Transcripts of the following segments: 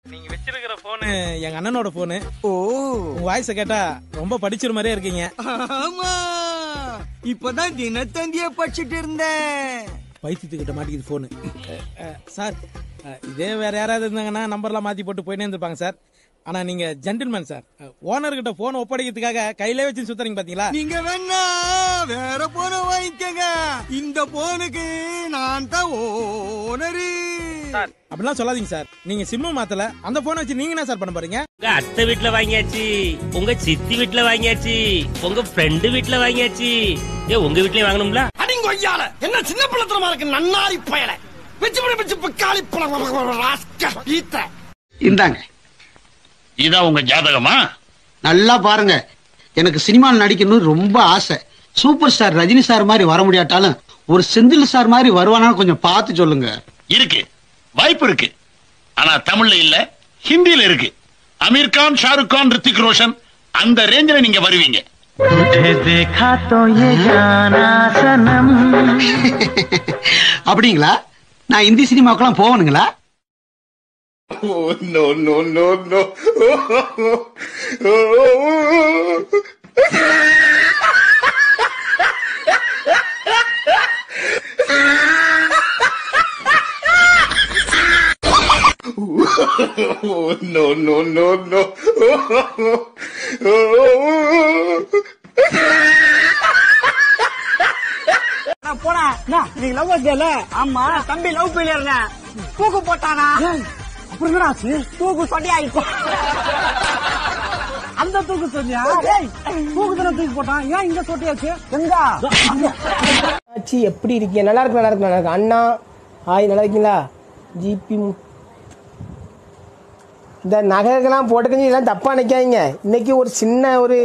நீங்க வச்சிருக்கிற போனு எங்க அண்ணனோட போனு ஓ உங்க வாய்ஸ கேட்டா ரொம்ப படிச்சிரு மாதிரியே இருக்கீங்க ஆமா இப்பதான் தினத்தந்திய படிச்சிட்டு இருந்தேன் பைத்தியத்துக்கிட்ட மாட்டிக்குது போனு சார் அஹ், இதே வேற யாராவது இருந்தாங்கன்னா நம்பர்லாம் மாத்தி போட்டு போயிட்டே இருந்திருப்பாங்க சார் ஆனா நீங்க ஜென்டில்மேன் சார் ஓனர் கிட்ட போன் ஒப்படைக்கிறதுக்காக கையிலே வச்சு சுத்துறீங்க பாத்தீங்களா நீங்க வேணா வேற போன வாங்கிக்கங்க இந்த போனுக்கு நான் தான் ஓனரு அப்படிலாம் சொல்லாதீங்க சார் நீங்க சிம்மு மாத்தல அந்த போனை வச்சு நீங்க என்ன சார் பண்ண போறீங்க உங்க அத்தை வீட்ல வாங்கியாச்சு உங்க சித்தி வீட்ல வாங்கியாச்சு உங்க ஃப்ரெண்டு வீட்ல வாங்கியாச்சு ஏ உங்க வீட்லயும் வாங்கணும்ல அடிங்க ஐயால என்ன சின்ன பிள்ளத்தனமா இருக்கு நன்னாரி பயல பிச்சு பிடி பிச்சு பிக்காளி பழம் ராஸ்கல் ஈத்த இந்தாங்க இதான் உங்க ஜாதகமா நல்லா பாருங்க எனக்கு சினிமாவில் நடிக்கணும்னு ரொம்ப ஆசை சூப்பர் ஸ்டார் ரஜினி சார் மாதிரி வர முடியாட்டாலும் ஒரு செந்தில் சார் மாதிரி வருவானான்னு கொஞ்சம் பார்த்து சொல்லுங்க இருக்கு வாய்ப்பு இருக்கு ஆனா தமிழ்ல இல்ல ஹிந்தில இருக்கு அமீர் கான் ஷாருக் கான் ரித்திக் ரோஷன் அந்த ரேஞ்சில நீங்க வருவீங்க அப்படிங்களா நான் இந்தி சினிமாக்கெல்லாம் போகணுங்களா போனா நீ லவ் வச்சல ஆமா தம்பி லவ் ஃபெயிலியர் தூக்கு போட்டானா அப்புறம் என்னடா ஆச்சு தூக்கு சொட்டி ஆயிப்போம் அந்த தூக்கு சொன்னியா ஏய், தூக்கு தானே தூக்கி போட்டான் ஏன் இங்க சொட்டியாச்சு எங்க ஆச்சி எப்படி இருக்கீங்க நல்லா இருக்கு நல்லா இருக்கு நல்லா இருக்கு அண்ணா ஹாய் நல்லா இருக்கீங்களா ஜிபி மு- இந்த நகைகள்லாம் போட்டுக்கஞ்சி இதெல்லாம் தப்பா நினைக்காதீங்க இன்னைக்கு ஒரு சின்ன ஒரு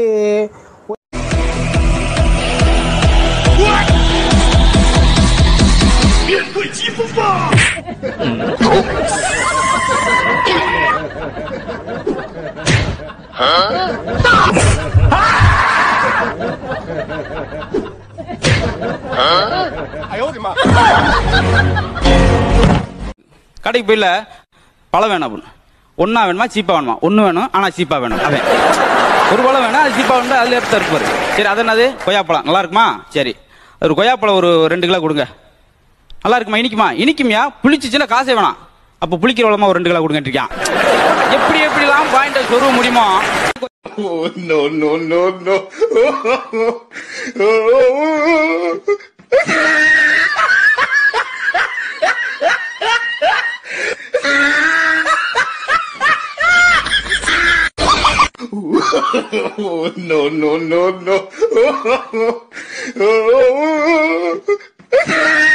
கடைக்கு போயில பழம் வேணும் அப்படின்னு ஒன்னா வேணுமா சீப்பா வேணுமா ஒண்ணு வேணும் ஆனா சீப்பா வேணும் அவன் ஒரு பழம் வேணும் அது சீப்பா வேணும் அதுல எடுத்து இருப்பாரு சரி அது என்னது கொய்யாப்பழம் நல்லா இருக்குமா சரி ஒரு கொய்யாப்பழம் ஒரு ரெண்டு கிலோ கொடுங்க நல்லா இருக்குமா இனிக்குமா இனிக்குமியா புளிச்சுச்சுன்னா காசே வேணாம் அப்ப புளிக்கிற பழமா ஒரு ரெண்டு கிலோ கொடுங்க இருக்கான் எப்படி எப்படிலாம் பாயிண்ட சொருவ முடியுமோ no, no, no, no.